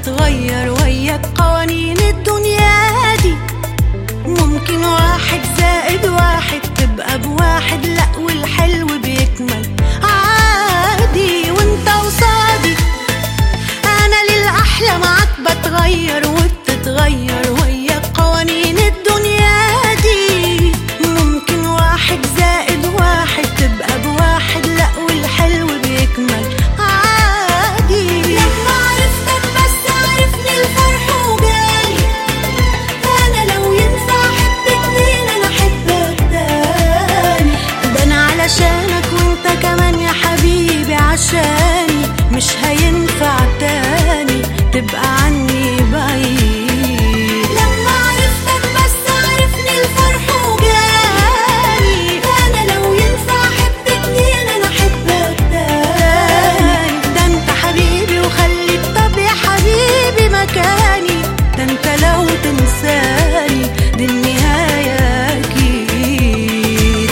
بتتغير وياك قوانين الدنيا دي ممكن واحد زائد واحد تبقى بواحد لا والحلو بيكمل عادي وانت وصادي انا للاحلى معاك بتغير وبتتغير وياك قوانين الدنيا دي ممكن واحد زائد واحد تبقى بواحد لا والحلو بيكمل عادي لما عرفتك بس عرفني الفرح وجالي انا لو ينفع احب اتنين انا احبك تاني ده انا علشانك وانت كمان يا حبيبي عشاني مش هينفع تاني تبقى عني بعيد لما عرفتك بس عرفني الفرح وجالي انا لو ينفع احب اتنين انا احبك تاني ده انت حبيبي وخليك طب يا حبيبي مكاني ده انت لو تنساني دي النهاية أكيد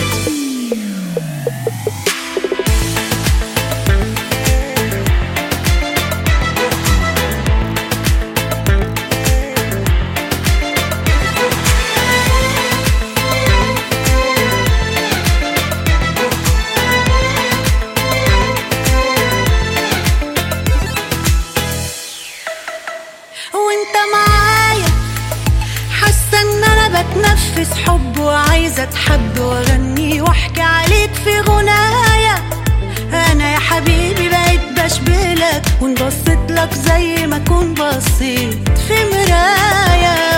وانت معايا حاسه ان انا بتنفس حب وعايزه اتحب واغني واحكي عليك في غنايا انا يا حبيبي بقيت بشبهلك وانبسط لك زي ما كون بصيت في مرايه